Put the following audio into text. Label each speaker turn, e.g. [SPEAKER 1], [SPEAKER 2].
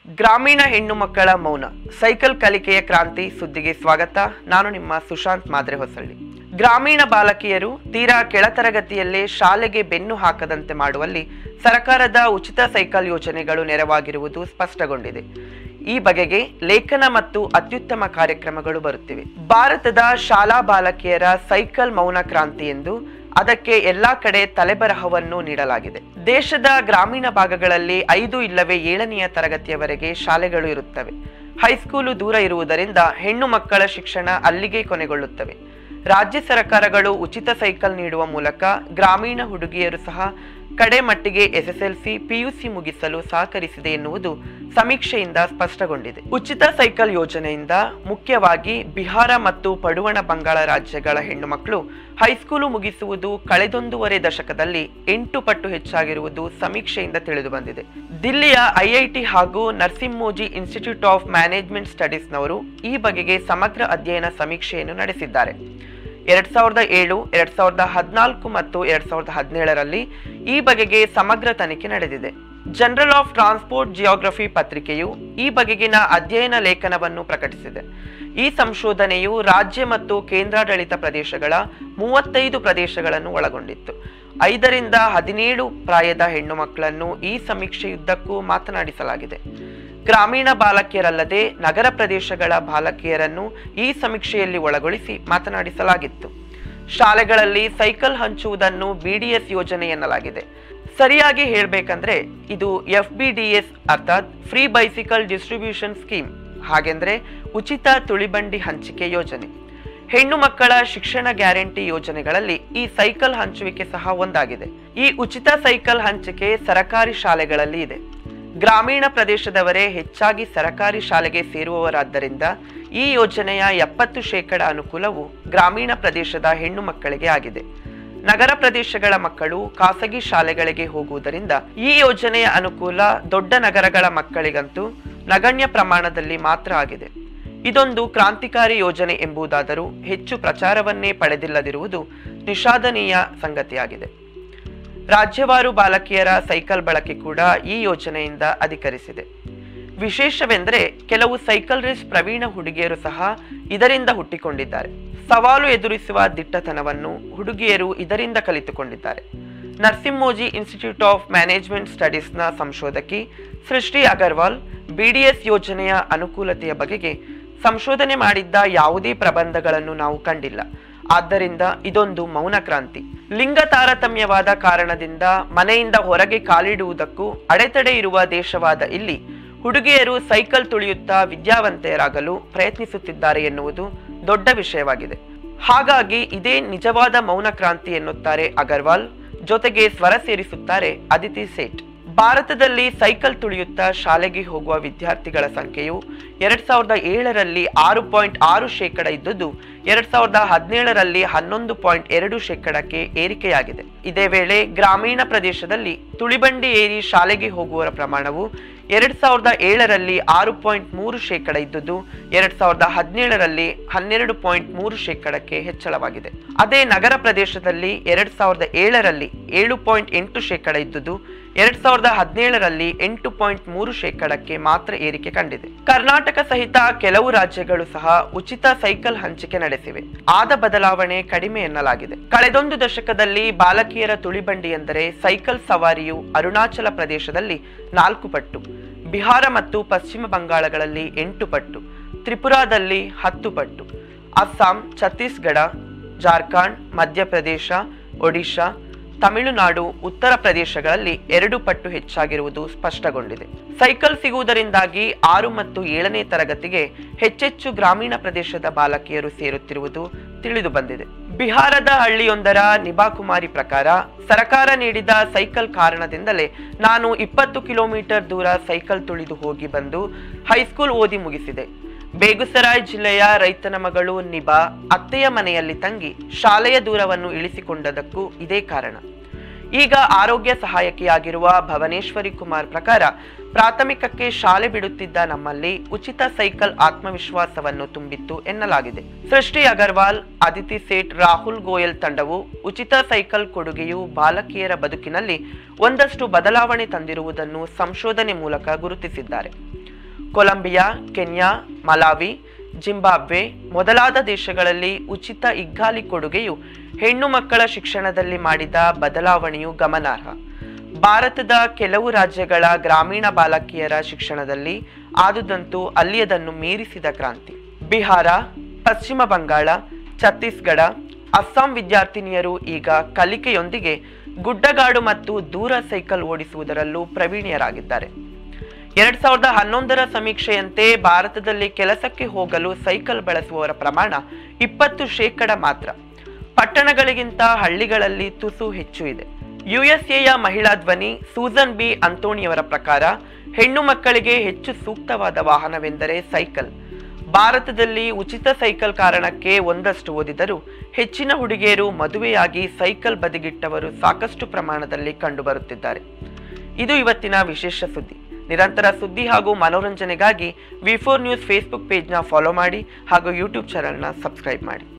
[SPEAKER 1] ಗ್ರಾಮೀಣ ಹೆಣ್ಣು ಮಕ್ಕಳ ಮೌನ ಸೈಕಲ್ ಕಲಿಕೆಯ ಕ್ರಾಂತಿ ಸುದ್ದಿಗೆ ಸ್ವಾಗತ ನಾನು ನಿಮ್ಮ ಸುಶಾಂತ್ ಮಾದ್ರೆ ಹೊಸಳ್ಳಿ ಗ್ರಾಮೀಣ ಬಾಲಕಿಯರು ತೀರಾ ಕೆಳತರಗತಿಯಲ್ಲೇ ಶಾಲೆಗೆ ಬೆನ್ನು ಹಾಕದಂತೆ ಮಾಡುವಲ್ಲಿ ಸರ್ಕಾರದ ಉಚಿತ ಸೈಕಲ್ ಯೋಜನೆಗಳು ನೆರವಾಗಿರುವುದು ಸ್ಪಷ್ಟಗೊಂಡಿದೆ ಈ ಬಗೆಗೆ ಲೇಖನ ಮತ್ತು ಅತ್ಯುತ್ತಮ ಕಾರ್ಯಕ್ರಮಗಳು ಬರುತ್ತಿವೆ ಭಾರತದ ಶಾಲಾ ಬಾಲಕಿಯರ ಸೈಕಲ್ ಮೌನ ಕ್ರಾಂತಿ ಎಂದು ಅದಕ್ಕೆ ಎಲ್ಲಾ ಕಡೆ ತಲೆಬರಹವನ್ನು ನೀಡಲಾಗಿದೆ ದೇಶದ ಗ್ರಾಮೀಣ ಭಾಗಗಳಲ್ಲಿ ಐದು ಇಲ್ಲವೇ ಏಳನೆಯ ತರಗತಿಯವರೆಗೆ ಶಾಲೆಗಳು ಇರುತ್ತವೆ ಹೈಸ್ಕೂಲು ದೂರ ಇರುವುದರಿಂದ ಹೆಣ್ಣು ಮಕ್ಕಳ ಶಿಕ್ಷಣ ಅಲ್ಲಿಗೆ ಕೊನೆಗೊಳ್ಳುತ್ತವೆ ರಾಜ್ಯ ಸರ್ಕಾರಗಳು ಉಚಿತ ಸೈಕಲ್ ನೀಡುವ ಮೂಲಕ ಗ್ರಾಮೀಣ ಹುಡುಗಿಯರು ಸಹ ಕಡೆ ಮಟ್ಟಿಗೆ ಎಸ್ಎಸ್ಎಲ್ಸಿ ಪಿಯುಸಿ ಮುಗಿಸಲು ಸಹಕರಿಸಿದೆ ಎನ್ನುವುದು ಸಮೀಕ್ಷೆಯಿಂದ ಸ್ಪಷ್ಟಗೊಂಡಿದೆ ಉಚಿತ ಸೈಕಲ್ ಯೋಜನೆಯಿಂದ ಮುಖ್ಯವಾಗಿ ಬಿಹಾರ ಮತ್ತು ಪಡುವಣ ಬಂಗಾಳ ರಾಜ್ಯಗಳ ಹೆಣ್ಣು ಮಕ್ಕಳು ಹೈಸ್ಕೂಲು ಮುಗಿಸುವುದು ಕಳೆದೊಂದೂವರೆ ದಶಕದಲ್ಲಿ ಎಂಟು ಪಟ್ಟು ಹೆಚ್ಚಾಗಿರುವುದು ಸಮೀಕ್ಷೆಯಿಂದ ತಿಳಿದು ಬಂದಿದೆ ದಿಲ್ಲಿಯ ಐಐಟಿ ಹಾಗೂ ನರ್ಸಿಂಹೋಜಿ ಇನ್ಸ್ಟಿಟ್ಯೂಟ್ ಆಫ್ ಮ್ಯಾನೇಜ್ಮೆಂಟ್ ಸ್ಟಡೀಸ್ನವರು ಈ ಬಗೆಗೆ ಸಮಗ್ರ ಅಧ್ಯಯನ ಸಮೀಕ್ಷೆಯನ್ನು ನಡೆಸಿದ್ದಾರೆ ಎರಡ್ ಸಾವಿರದ ಏಳು ಎರಡ್ ಸಾವಿರದ ಹದಿನಾಲ್ಕು ಮತ್ತು ಎರಡ್ ಸಾವಿರದ ಹದಿನೇಳರಲ್ಲಿ ಈ ಬಗೆಗೆ ಸಮಗ್ರ ತನಿಖೆ ನಡೆದಿದೆ ಜನರಲ್ ಆಫ್ ಟ್ರಾನ್ಸ್ಪೋರ್ಟ್ ಜಿಯೋಗ್ರಫಿ ಪತ್ರಿಕೆಯು ಈ ಬಗೆಗಿನ ಅಧ್ಯಯನ ಲೇಖನವನ್ನು ಪ್ರಕಟಿಸಿದೆ ಈ ಸಂಶೋಧನೆಯು ರಾಜ್ಯ ಮತ್ತು ಕೇಂದ್ರಾಡಳಿತ ಪ್ರದೇಶಗಳ ಮೂವತ್ತೈದು ಪ್ರದೇಶಗಳನ್ನು ಒಳಗೊಂಡಿತ್ತು ಐದರಿಂದ ಹದಿನೇಳು ಪ್ರಾಯದ ಹೆಣ್ಣು ಮಕ್ಕಳನ್ನು ಈ ಸಮೀಕ್ಷೆಯುದ್ದಕ್ಕೂ ಮಾತನಾಡಿಸಲಾಗಿದೆ ಗ್ರಾಮೀಣ ಬಾಲಕಿಯರಲ್ಲದೆ ನಗರ ಪ್ರದೇಶಗಳ ಬಾಲಕಿಯರನ್ನು ಈ ಸಮೀಕ್ಷೆಯಲ್ಲಿ ಒಳಗೊಳಿಸಿ ಮಾತನಾಡಿಸಲಾಗಿತ್ತು ಶಾಲೆಗಳಲ್ಲಿ ಸೈಕಲ್ ಹಂಚುವುದನ್ನು ಬಿಡಿಎಸ್ ಯೋಜನೆ ಎನ್ನಲಾಗಿದೆ ಸರಿಯಾಗಿ ಹೇಳಬೇಕಂದ್ರೆ ಇದು ಎಫ್ ಬಿ ಡಿ ಎಸ್ ಅರ್ಥಾತ್ ಫ್ರೀ ಬೈಸಿಕಲ್ ಡಿಸ್ಟ್ರಿಬ್ಯೂಷನ್ ಸ್ಕೀಮ್ ಹಾಗೆಂದ್ರೆ ಉಚಿತ ತುಳಿಬಂಡಿ ಹಂಚಿಕೆ ಯೋಜನೆ ಹೆಣ್ಣು ಮಕ್ಕಳ ಶಿಕ್ಷಣ ಗ್ಯಾರಂಟಿ ಯೋಜನೆಗಳಲ್ಲಿ ಈ ಸೈಕಲ್ ಹಂಚುವಿಕೆ ಸಹ ಒಂದಾಗಿದೆ ಈ ಉಚಿತ ಸೈಕಲ್ ಹಂಚಿಕೆ ಸರಕಾರಿ ಶಾಲೆಗಳಲ್ಲಿ ಇದೆ ಗ್ರಾಮೀಣ ಪ್ರದೇಶದವರೇ ಹೆಚ್ಚಾಗಿ ಸರಕಾರಿ ಶಾಲೆಗೆ ಸೇರುವವರಾದ್ದರಿಂದ ಈ ಯೋಜನೆಯ ಎಪ್ಪತ್ತು ಶೇಕಡ ಅನುಕೂಲವು ಗ್ರಾಮೀಣ ಪ್ರದೇಶದ ಹೆಣ್ಣು ಮಕ್ಕಳಿಗೆ ಆಗಿದೆ ನಗರ ಪ್ರದೇಶಗಳ ಮಕ್ಕಳು ಖಾಸಗಿ ಶಾಲೆಗಳಿಗೆ ಹೋಗುವುದರಿಂದ ಈ ಯೋಜನೆಯ ಅನುಕೂಲ ದೊಡ್ಡ ನಗರಗಳ ಮಕ್ಕಳಿಗಂತೂ ನಗಣ್ಯ ಪ್ರಮಾಣದಲ್ಲಿ ಮಾತ್ರ ಆಗಿದೆ ಇದೊಂದು ಕ್ರಾಂತಿಕಾರಿ ಯೋಜನೆ ಎಂಬುದಾದರೂ ಹೆಚ್ಚು ಪ್ರಚಾರವನ್ನೇ ಪಡೆದಿಲ್ಲದಿರುವುದು ನಿಷಾದನೀಯ ಸಂಗತಿಯಾಗಿದೆ ರಾಜ್ಯವಾರು ಬಾಲಕಿಯರ ಸೈಕಲ್ ಬಳಕೆ ಕೂಡ ಈ ಯೋಜನೆಯಿಂದ ಅಧಿಕರಿಸಿದೆ ವಿಶೇಷವೆಂದರೆ ಕೆಲವು ಸೈಕಲ್ ರೇಸ್ ಪ್ರವೀಣ ಹುಡುಗಿಯರು ಸಹ ಇದರಿಂದ ಹುಟ್ಟಿಕೊಂಡಿದ್ದಾರೆ ಸವಾಲು ಎದುರಿಸುವ ದಿಟ್ಟತನವನ್ನು ಹುಡುಗಿಯರು ಇದರಿಂದ ಕಲಿತುಕೊಂಡಿದ್ದಾರೆ ನರ್ಸಿಂಹೋಜಿ ಇನ್ಸ್ಟಿಟ್ಯೂಟ್ ಆಫ್ ಮ್ಯಾನೇಜ್ಮೆಂಟ್ ಸ್ಟಡೀಸ್ನ ಸಂಶೋಧಕಿ ಸೃಷ್ಟಿ ಅಗರ್ವಾಲ್ ಬಿಡಿಎಸ್ ಯೋಜನೆಯ ಅನುಕೂಲತೆಯ ಬಗೆಗೆ ಸಂಶೋಧನೆ ಮಾಡಿದ್ದ ಯಾವುದೇ ಪ್ರಬಂಧಗಳನ್ನು ನಾವು ಕಂಡಿಲ್ಲ ಆದ್ದರಿಂದ ಇದೊಂದು ಮೌನ ಕ್ರಾಂತಿ ಲಿಂಗ ತಾರತಮ್ಯವಾದ ಕಾರಣದಿಂದ ಮನೆಯಿಂದ ಹೊರಗೆ ಕಾಲಿಡುವುದಕ್ಕೂ ಅಡೆತಡೆ ಇರುವ ದೇಶವಾದ ಇಲ್ಲಿ ಹುಡುಗಿಯರು ಸೈಕಲ್ ತುಳಿಯುತ್ತಾ ವಿದ್ಯಾವಂತೆಯರಾಗಲು ಪ್ರಯತ್ನಿಸುತ್ತಿದ್ದಾರೆ ಎನ್ನುವುದು ದೊಡ್ಡ ವಿಷಯವಾಗಿದೆ ಹಾಗಾಗಿ ಇದೇ ನಿಜವಾದ ಮೌನ ಕ್ರಾಂತಿ ಎನ್ನುತ್ತಾರೆ ಅಗರ್ವಾಲ್ ಜೊತೆಗೆ ಸ್ವರ ಸೇರಿಸುತ್ತಾರೆ ಅದಿತಿ ಸೇಠ್ ಭಾರತದಲ್ಲಿ ಸೈಕಲ್ ತುಳಿಯುತ್ತಾ ಶಾಲೆಗೆ ಹೋಗುವ ವಿದ್ಯಾರ್ಥಿಗಳ ಸಂಖ್ಯೆಯು ಎರಡ್ ಸಾವಿರದ ಏಳರಲ್ಲಿ ಆರು ಪಾಯಿಂಟ್ ಆರು ಶೇಕಡ ಇದ್ದುದು ಎರಡ್ ಸಾವಿರದ ಹದಿನೇಳರಲ್ಲಿ ಹನ್ನೊಂದು ಪಾಯಿಂಟ್ ಎರಡು ಶೇಕಡಕ್ಕೆ ಏರಿಕೆಯಾಗಿದೆ ಇದೇ ವೇಳೆ ಗ್ರಾಮೀಣ ಪ್ರದೇಶದಲ್ಲಿ ತುಳಿಬಂಡಿ ಏರಿ ಶಾಲೆಗೆ ಹೋಗುವವರ ಪ್ರಮಾಣವು ಎರಡ್ ಸಾವಿರದ ಏಳರಲ್ಲಿ ಆರು ಪಾಯಿಂಟ್ ಮೂರು ಶೇಕಡ ಇದ್ದುದು ಎರಡ್ ಸಾವಿರದ ಹದಿನೇಳರಲ್ಲಿ ಹನ್ನೆರಡು ಪಾಯಿಂಟ್ ಮೂರು ಶೇಕಡಕ್ಕೆ ಹೆಚ್ಚಳವಾಗಿದೆ ಅದೇ ನಗರ ಪ್ರದೇಶದಲ್ಲಿ ಎರಡ್ ಸಾವಿರದ ಏಳರಲ್ಲಿ ಏಳು ಪಾಯಿಂಟ್ ಎಂಟು ಶೇಕಡ ಇದ್ದುದು ಎರಡ್ ಸಾವಿರದ ಹದಿನೇಳರಲ್ಲಿ ಎಂಟು ಪಾಯಿಂಟ್ ಮೂರು ಶೇಕಡಕ್ಕೆ ಮಾತ್ರ ಏರಿಕೆ ಕಂಡಿದೆ ಕರ್ನಾಟಕ ಸಹಿತ ಕೆಲವು ರಾಜ್ಯಗಳು ಸಹ ಉಚಿತ ಸೈಕಲ್ ಹಂಚಿಕೆ ನಡೆಸಿವೆ ಆದ ಬದಲಾವಣೆ ಕಡಿಮೆ ಎನ್ನಲಾಗಿದೆ ಕಳೆದೊಂದು ದಶಕದಲ್ಲಿ ಬಾಲಕಿಯರ ತುಳಿಬಂಡಿ ಎಂದರೆ ಸೈಕಲ್ ಸವಾರಿಯು ಅರುಣಾಚಲ ಪ್ರದೇಶದಲ್ಲಿ ನಾಲ್ಕು ಪಟ್ಟು ಬಿಹಾರ ಮತ್ತು ಪಶ್ಚಿಮ ಬಂಗಾಳಗಳಲ್ಲಿ ಎಂಟು ಪಟ್ಟು ತ್ರಿಪುರಾದಲ್ಲಿ ಹತ್ತು ಪಟ್ಟು ಅಸ್ಸಾಂ ಛತ್ತೀಸ್ಗಢ ಜಾರ್ಖಂಡ್ ಮಧ್ಯಪ್ರದೇಶ ಒಡಿಶಾ ತಮಿಳುನಾಡು ಉತ್ತರ ಪ್ರದೇಶಗಳಲ್ಲಿ ಎರಡು ಪಟ್ಟು ಹೆಚ್ಚಾಗಿರುವುದು ಸ್ಪಷ್ಟಗೊಂಡಿದೆ ಸೈಕಲ್ ಸಿಗುವುದರಿಂದಾಗಿ ಆರು ಮತ್ತು ಏಳನೇ ತರಗತಿಗೆ ಹೆಚ್ಚೆಚ್ಚು ಗ್ರಾಮೀಣ ಪ್ರದೇಶದ ಬಾಲಕಿಯರು ಸೇರುತ್ತಿರುವುದು ತಿಳಿದು ಬಂದಿದೆ ಬಿಹಾರದ ಹಳ್ಳಿಯೊಂದರ ನಿಭಾಕುಮಾರಿ ಪ್ರಕಾರ ಸರ್ಕಾರ ನೀಡಿದ ಸೈಕಲ್ ಕಾರಣದಿಂದಲೇ ನಾನು ಇಪ್ಪತ್ತು ಕಿಲೋಮೀಟರ್ ದೂರ ಸೈಕಲ್ ತುಳಿದು ಹೋಗಿ ಬಂದು ಹೈಸ್ಕೂಲ್ ಓದಿ ಮುಗಿಸಿದೆ ಬೇಗುಸರಾಯ್ ಜಿಲ್ಲೆಯ ರೈತನ ಮಗಳು ನಿಬಾ ಅತ್ತೆಯ ಮನೆಯಲ್ಲಿ ತಂಗಿ ಶಾಲೆಯ ದೂರವನ್ನು ಇಳಿಸಿಕೊಂಡದಕ್ಕೂ ಇದೇ ಕಾರಣ ಈಗ ಆರೋಗ್ಯ ಸಹಾಯಕಿಯಾಗಿರುವ ಭವನೇಶ್ವರಿ ಕುಮಾರ್ ಪ್ರಕಾರ ಪ್ರಾಥಮಿಕಕ್ಕೆ ಶಾಲೆ ಬಿಡುತ್ತಿದ್ದ ನಮ್ಮಲ್ಲಿ ಉಚಿತ ಸೈಕಲ್ ಆತ್ಮವಿಶ್ವಾಸವನ್ನು ತುಂಬಿತ್ತು ಎನ್ನಲಾಗಿದೆ ಸೃಷ್ಟಿ ಅಗರ್ವಾಲ್ ಅದಿತಿ ಸೇಠ್ ರಾಹುಲ್ ಗೋಯಲ್ ತಂಡವು ಉಚಿತ ಸೈಕಲ್ ಕೊಡುಗೆಯು ಬಾಲಕಿಯರ ಬದುಕಿನಲ್ಲಿ ಒಂದಷ್ಟು ಬದಲಾವಣೆ ತಂದಿರುವುದನ್ನು ಸಂಶೋಧನೆ ಮೂಲಕ ಗುರುತಿಸಿದ್ದಾರೆ ಕೊಲಂಬಿಯಾ ಕೆನ್ಯಾ ಮಲಾವಿ ಜಿಂಬಾಬ್ವೆ ಮೊದಲಾದ ದೇಶಗಳಲ್ಲಿ ಉಚಿತ ಇಗ್ಗಾಲಿ ಕೊಡುಗೆಯು ಹೆಣ್ಣು ಮಕ್ಕಳ ಶಿಕ್ಷಣದಲ್ಲಿ ಮಾಡಿದ ಬದಲಾವಣೆಯು ಗಮನಾರ್ಹ ಭಾರತದ ಕೆಲವು ರಾಜ್ಯಗಳ ಗ್ರಾಮೀಣ ಬಾಲಕಿಯರ ಶಿಕ್ಷಣದಲ್ಲಿ ಆದುದಂತೂ ಅಲ್ಲಿಯದನ್ನು ಮೀರಿಸಿದ ಕ್ರಾಂತಿ ಬಿಹಾರ ಪಶ್ಚಿಮ ಬಂಗಾಳ ಛತ್ತೀಸ್ಗಢ ಅಸ್ಸಾಂ ವಿದ್ಯಾರ್ಥಿನಿಯರು ಈಗ ಕಲಿಕೆಯೊಂದಿಗೆ ಗುಡ್ಡಗಾಡು ಮತ್ತು ದೂರ ಸೈಕಲ್ ಓಡಿಸುವುದರಲ್ಲೂ ಪ್ರವೀಣಿಯರಾಗಿದ್ದಾರೆ ಎರಡ್ ಸಾವಿರದ ಹನ್ನೊಂದರ ಸಮೀಕ್ಷೆಯಂತೆ ಭಾರತದಲ್ಲಿ ಕೆಲಸಕ್ಕೆ ಹೋಗಲು ಸೈಕಲ್ ಬಳಸುವವರ ಪ್ರಮಾಣ ಇಪ್ಪತ್ತು ಶೇಕಡ ಮಾತ್ರ ಪಟ್ಟಣಗಳಿಗಿಂತ ಹಳ್ಳಿಗಳಲ್ಲಿ ತುಸು ಹೆಚ್ಚು ಇದೆ ಯುಎಸ್ಎಯ ಮಹಿಳಾ ಧ್ವನಿ ಸೂಸನ್ ಬಿ ಅಂತೋಣಿಯವರ ಪ್ರಕಾರ ಹೆಣ್ಣು ಮಕ್ಕಳಿಗೆ ಹೆಚ್ಚು ಸೂಕ್ತವಾದ ವಾಹನವೆಂದರೆ ಸೈಕಲ್ ಭಾರತದಲ್ಲಿ ಉಚಿತ ಸೈಕಲ್ ಕಾರಣಕ್ಕೆ ಒಂದಷ್ಟು ಓದಿದರೂ ಹೆಚ್ಚಿನ ಹುಡುಗಿಯರು ಮದುವೆಯಾಗಿ ಸೈಕಲ್ ಬದಿಗಿಟ್ಟವರು ಸಾಕಷ್ಟು ಪ್ರಮಾಣದಲ್ಲಿ ಕಂಡುಬರುತ್ತಿದ್ದಾರೆ ಇದು ಇವತ್ತಿನ ವಿಶೇಷ ಸುದ್ದಿ ನಿರಂತರ ಸುದ್ದಿ ಹಾಗೂ ಮನೋರಂಜನೆಗಾಗಿ ವಿ ಫೋರ್ ನ್ಯೂಸ್ ಫೇಸ್ಬುಕ್ ಪೇಜ್ನ ಫಾಲೋ ಮಾಡಿ ಹಾಗೂ ಯೂಟ್ಯೂಬ್ ಚಾನಲ್ನ ಸಬ್ಸ್ಕ್ರೈಬ್ ಮಾಡಿ